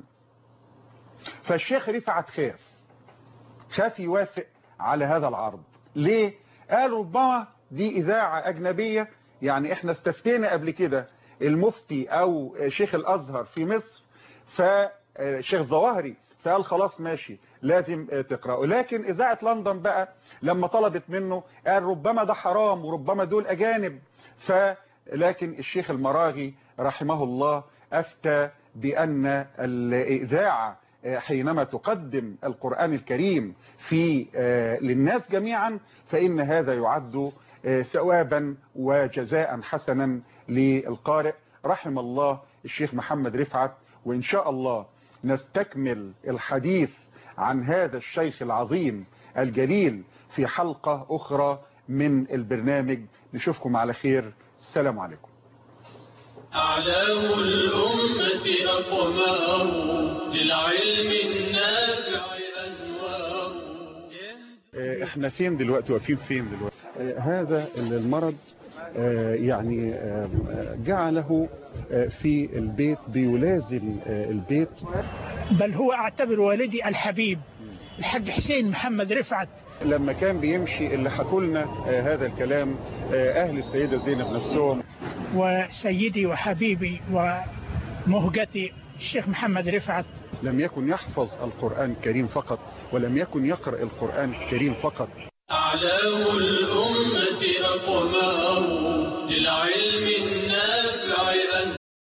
فالشيخ رفعت خاف خاف يوافق على هذا العرض ليه؟ قال ربما دي إذاعة أجنبية يعني احنا استفتينا قبل كده المفتي أو شيخ الأزهر في مصر فشيخ ظواهري فقال خلاص ماشي لازم تقرأه لكن إذاعة لندن بقى لما طلبت منه قال ربما ده حرام وربما دول أجانب فلكن الشيخ المراغي رحمه الله أفتى بأن الإذاعة حينما تقدم القرآن الكريم في للناس جميعا فإن هذا يعد ثوابا وجزاء حسنا للقارئ رحم الله الشيخ محمد رفعت وإن شاء الله نستكمل الحديث عن هذا الشيخ العظيم الجليل في حلقة أخرى من البرنامج نشوفكم على خير السلام عليكم أعلام الأمة أقمار للعلم النافع أنوار آه، احنا فين دلوقتي واقفين فين دلوقتي آه، هذا المرض آه، يعني آه، آه، جعله آه، في البيت بيلازم آه، البيت بل هو اعتبر والدي الحبيب الحاج حسين محمد رفعت لما كان بيمشي اللي حكوا لنا آه، هذا الكلام آه، اهل السيدة زينب نفسهم وسيدي وحبيبي ومهجتي الشيخ محمد رفعت لم يكن يحفظ القرآن الكريم فقط ولم يكن يقرأ القرآن الكريم فقط أعلام الأمة أقمار للعلم